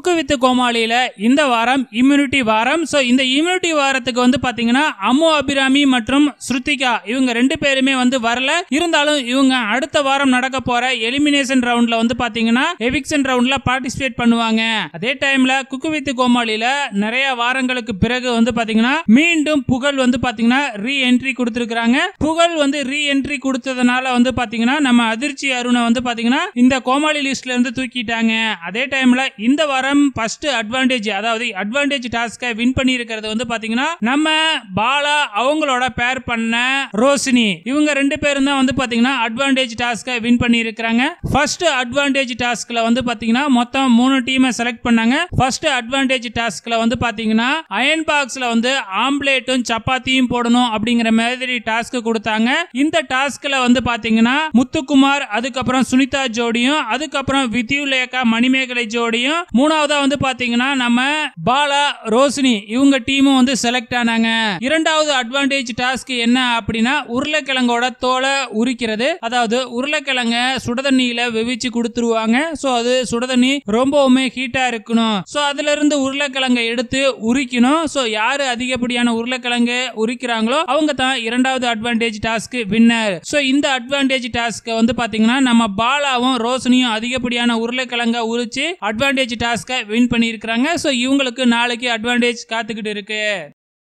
cook with கோமாளியில இந்த வாரம் immunity வாரம் சோ இந்த இம்யூனிட்டி வாரத்துக்கு வந்து பாத்தீங்கன்னா அம்மு அபிராமி மற்றும் ஸ்ருதிகா இவங்க ரெண்டு பேருமே வந்து வரல இருந்தாலும் இவங்க அடுத்த வாரம் நடக்க போற எலிமினேஷன் ரவுண்ட்ல வந்து பாத்தீங்கன்னா எவிக்ஷன் ரவுண்ட்ல பார்ட்டிசிபேட் பண்ணுவாங்க அதே டைம்ல குக்கு வித் கோமாளியில நிறைய வாரங்களுக்கு பிறகு வந்து பாத்தீங்கன்னா மீண்டும் புகழ் வந்து பாத்தீங்கன்னா ரீ என்ட்ரி கொடுத்திருக்காங்க புகழ் வந்து ரீ என்ட்ரி கொடுத்ததுனால வந்து பாத்தீங்கன்னா நம்ம அதிர்ச்சி அருணை வந்து பாத்தீங்கன்னா இந்த கோமாளி லிஸ்ட்ல இருந்து தூக்கிட்டாங்க அதே டைம்ல இந்த வாரம் ஃபர்ஸ்ட் அட்வான்டேஜ் அதாவது அட்வான்டேஜ் டாஸ்கை வின் பண்ணி இருக்கிறது வந்து பாத்தீங்கன்னா நம்ம பாலா அவங்களோட பேர் பண்ண ரோஷினி இவங்க ரெண்டு பேரும் தான் வந்து பாத்தீங்கன்னா அட்வான்டேஜ் டாஸ்கை வின் பண்ணி இருக்கிறாங்க ஃபர்ஸ்ட் அட்வான்டேஜ் டாஸ்க்ல வந்து பாத்தீங்கன்னா மொத்தம் மூணு டீமை செலக்ட் பண்ணாங்க ஃபர்ஸ்ட் அட்வான்டேஜ் டாஸ்க்ல வந்து பாத்தீங்கன்னா அயன் பாக்ஸ்ல வந்து ஆம்லேட்டும் சப்பாத்தியும் போடணும் அப்படிங்கிற மாதிரி டாஸ்க் கொடுத்தாங்க இந்த டாஸ்க்ல வந்து பாத்தீங்கன்னா முத்துக்குமார் அதுக்கப்புறம் சுனிதா ஜோடியும் அதுக்கப்புறம் வித்யுலேகா மணிமேகலை ஜோடியும் மூணாவதா வந்து பாத்தீங்கன்னா நம்ம பாலா ரோஷினி இவங்க டீமும் வந்து செலக்ட் ஆனாங்க இரண்டாவது அட்வான்டேஜ் டாஸ்க் என்ன அப்படின்னா உருளைக்கிழங்கோட தோலை உரிக்கிறது அதாவது உருளைக்கிழங்க சுடதண்ணியில வெவிச்சு கொடுத்துருவாங்க சோ அது சுடதண்ணி ரொம்பவுமே ஹீட்டா இருக்கணும் சோ அதுல இருந்து உருளைக்கிழங்க எடுத்து உரிக்கணும் சோ யாரு அதிகப்படியான உருளைக்கிழங்கு உரிக்கிறாங்களோ அவங்க தான் இரண்டாவது அட்வான்டேஜ் டாஸ்க் வின்னர் சோ இந்த அட்வான்டேஜ் டாஸ்க் வந்து பாத்தீங்கன்னா நம்ம பாலாவும் ரோஷனியும் அதிகப்படியான உருளைக்கிழங்க உரிச்சு அட்வான்டேஜ் டாஸ்கை வின் பண்ணியிருக்கிறாங்க சோ இவங்களுக்கு நாளைக்கு அட்வான்டேஜ் காத்துக்கிட்டு இருக்கு